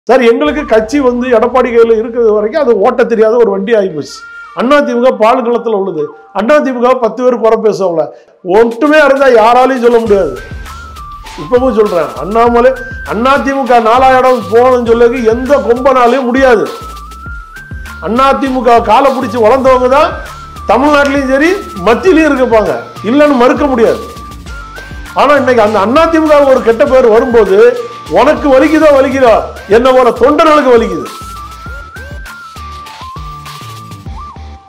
sir எங்களுக்கு கட்சி வந்து எடப்பாடி கையில் இருக்கிறது வரைக்கும் அது ஓட்ட தெரியாத ஒரு வண்டி ஆகிப்போச்சு அதிமுக பால் களத்தில் உள்ளது அதிமுக பத்து பேர் குறை பேசுவாங்கள ஒட்டுமே இருந்தா யாராலையும் சொல்ல முடியாது இப்பவும் சொல்றேன் அண்ணாமலை அதிமுக நாலாயிரம் போகணும்னு சொல்லக்கு எந்த கொம்பனாலையும் முடியாது அதிமுக காலை பிடிச்சி வளர்ந்தவங்க தான் தமிழ்நாட்டிலையும் சரி மத்தியிலையும் இருக்கப்பாங்க இல்லைன்னு மறுக்க முடியாது ஆனா இன்னைக்கு அந்த அதிமுக ஒரு கெட்ட பேர் வரும்போது உனக்கு வலிக்குதோ வலிக்குதோ என்ன போல தொண்டர்களுக்கு வலிக்குது